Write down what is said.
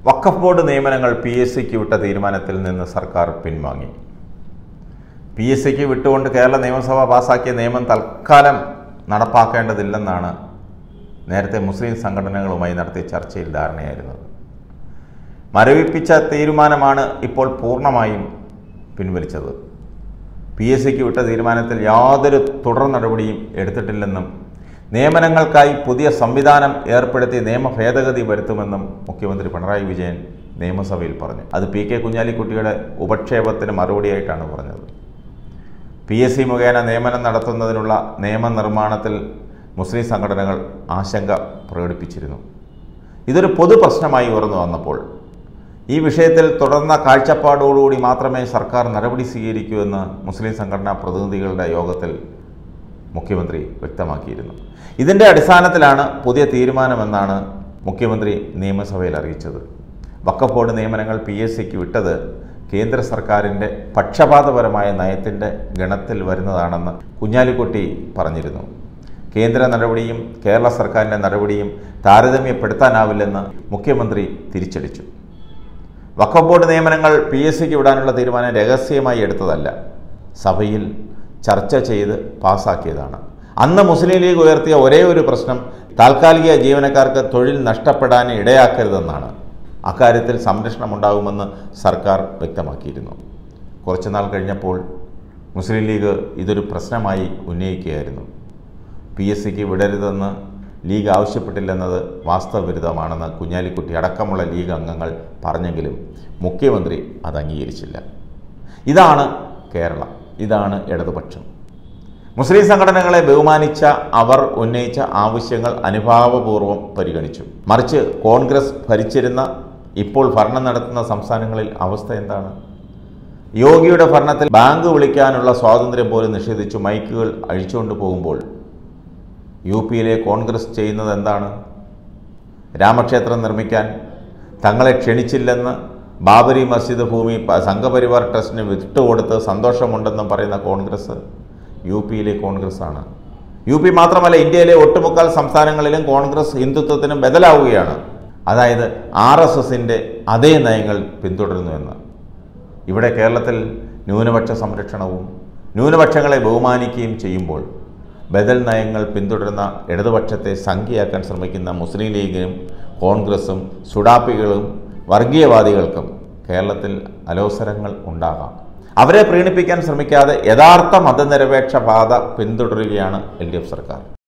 വഖഫ് board നിയമനങ്ങൾ P S സിക്ക് വിട്ട തീരുമാനത്തിൽ നിന്ന് സർക്കാർ പിൻവാങ്ങി പി എസ് സിക്ക് വിട്ടുകൊണ്ട് കേരള നിയമസഭ പാസാക്കിയ നിയമം തൽക്കാലം നടപ്പാക്കേണ്ടതില്ലെന്നാണ് നേരത്തെ മുസ്ലിം സംഘടനകളുമായി നടത്തിയ ചർച്ചയിൽ ധാരണയായിരുന്നത് മരവിപ്പിച്ച തീരുമാനമാണ് ഇപ്പോൾ പൂർണ്ണമായും പിൻവലിച്ചത് പി എസ് സിക്ക് വിട്ട തീരുമാനത്തിൽ യാതൊരു തുടർ നടപടിയും എടുത്തിട്ടില്ലെന്നും നിയമനങ്ങൾക്കായി പുതിയ സംവിധാനം ഏർപ്പെടുത്തി നിയമ ഭേദഗതി വരുത്തുമെന്നും മുഖ്യമന്ത്രി പിണറായി വിജയൻ നിയമസഭയിൽ പറഞ്ഞു അത് പി കെ കുഞ്ഞാലിക്കുട്ടിയുടെ ഉപക്ഷേപത്തിന് മറുപടിയായിട്ടാണ് പറഞ്ഞത് പി എസ് സി മുഖേന നിയമനം നടത്തുന്നതിനുള്ള നിയമനിർമ്മാണത്തിൽ മുസ്ലിം സംഘടനകൾ ആശങ്ക പ്രകടിപ്പിച്ചിരുന്നു ഇതൊരു പൊതു പ്രശ്നമായി ഉയർന്നു വന്നപ്പോൾ ഈ വിഷയത്തിൽ തുടർന്ന കാഴ്ചപ്പാടോടുകൂടി മാത്രമേ സർക്കാർ നടപടി സ്വീകരിക്കൂ എന്ന് മുസ്ലിം സംഘടനാ പ്രതിനിധികളുടെ യോഗത്തിൽ മുഖ്യമന്ത്രി വ്യക്തമാക്കിയിരുന്നു ഇതിൻ്റെ അടിസ്ഥാനത്തിലാണ് പുതിയ തീരുമാനമെന്നാണ് മുഖ്യമന്ത്രി നിയമസഭയിൽ അറിയിച്ചത് വഖഫ് ബോർഡ് നിയമനങ്ങൾ പി എസ് സിക്ക് വിട്ടത് കേന്ദ്ര സർക്കാരിൻ്റെ പക്ഷപാതപരമായ നയത്തിൻ്റെ ഗണത്തിൽ വരുന്നതാണെന്ന് കുഞ്ഞാലിക്കുട്ടി പറഞ്ഞിരുന്നു കേന്ദ്ര നടപടിയും കേരള സർക്കാരിൻ്റെ നടപടിയും താരതമ്യപ്പെടുത്താനാവില്ലെന്ന് മുഖ്യമന്ത്രി തിരിച്ചടിച്ചു വഖഫ് ബോർഡ് നിയമനങ്ങൾ പി എസ് സിക്ക് വിടാനുള്ള തീരുമാനം രഹസ്യമായി എടുത്തതല്ല സഭയിൽ ചർച്ച ചെയ്ത് പാസാക്കിയതാണ് അന്ന് മുസ്ലിം ലീഗ് ഉയർത്തിയ ഒരേ ഒരു പ്രശ്നം താൽക്കാലിക ജീവനക്കാർക്ക് തൊഴിൽ നഷ്ടപ്പെടാൻ ഇടയാക്കരുതെന്നാണ് അക്കാര്യത്തിൽ സംരക്ഷണമുണ്ടാകുമെന്ന് സർക്കാർ വ്യക്തമാക്കിയിരുന്നു കുറച്ചുനാൾ കഴിഞ്ഞപ്പോൾ മുസ്ലിം ലീഗ് ഇതൊരു പ്രശ്നമായി ഉന്നയിക്കുകയായിരുന്നു പി എസ് സിക്ക് വിടരുതെന്ന് ലീഗ് ആവശ്യപ്പെട്ടില്ലെന്നത് വാസ്തവവിരുദ്ധമാണെന്ന് കുഞ്ഞാലിക്കുട്ടി അടക്കമുള്ള ലീഗ് അംഗങ്ങൾ പറഞ്ഞെങ്കിലും മുഖ്യമന്ത്രി അത് അംഗീകരിച്ചില്ല ഇതാണ് കേരളം ഇതാണ് ഇടതുപക്ഷം മുസ്ലിം സംഘടനകളെ ബഹുമാനിച്ച അവർ ഉന്നയിച്ച ആവശ്യങ്ങൾ അനുഭാവപൂർവ്വം പരിഗണിച്ചു മറിച്ച് കോൺഗ്രസ് ഭരിച്ചിരുന്ന ഇപ്പോൾ ഭരണം നടത്തുന്ന സംസ്ഥാനങ്ങളിൽ അവസ്ഥ എന്താണ് യോഗിയുടെ ഭരണത്തിൽ ബാങ്ക് വിളിക്കാനുള്ള സ്വാതന്ത്ര്യം പോലും നിഷേധിച്ചു മൈക്കുകൾ അഴിച്ചുകൊണ്ട് പോകുമ്പോൾ യു പിയിലെ കോൺഗ്രസ് ചെയ്യുന്നത് എന്താണ് രാമക്ഷേത്രം നിർമ്മിക്കാൻ തങ്ങളെ ക്ഷണിച്ചില്ലെന്ന് ബാബരി മസ്ജിദ് ഭൂമി പ- സംഘപരിവാർ ട്രസ്റ്റിന് വിട്ടുകൊടുത്ത് സന്തോഷമുണ്ടെന്നും പറയുന്ന കോൺഗ്രസ് യു പിയിലെ കോൺഗ്രസ് ആണ് യു പി മാത്രമല്ല ഇന്ത്യയിലെ ഒട്ടുമുക്കാൽ സംസ്ഥാനങ്ങളിലും കോൺഗ്രസ് ഹിന്ദുത്വത്തിന് ബദലാവുകയാണ് അതായത് ആർ എസ് എസിൻ്റെ അതേ നയങ്ങൾ പിന്തുടരുന്നുവെന്ന് ഇവിടെ കേരളത്തിൽ ന്യൂനപക്ഷ സംരക്ഷണവും ന്യൂനപക്ഷങ്ങളെ ബഹുമാനിക്കുകയും ചെയ്യുമ്പോൾ ബദൽ നയങ്ങൾ പിന്തുടരുന്ന ഇടതുപക്ഷത്തെ സംഖ്യയാക്കാൻ ശ്രമിക്കുന്ന മുസ്ലിം ലീഗിനും കോൺഗ്രസും സുഡാപ്പികളും വർഗീയവാദികൾക്കും കേരളത്തിൽ അലോസരങ്ങൾ ഉണ്ടാകാം അവരെ പ്രീണിപ്പിക്കാൻ ശ്രമിക്കാതെ യഥാർത്ഥ മതനിരപേക്ഷ പാത പിന്തുടരുകയാണ് എൽ ഡി എഫ് സർക്കാർ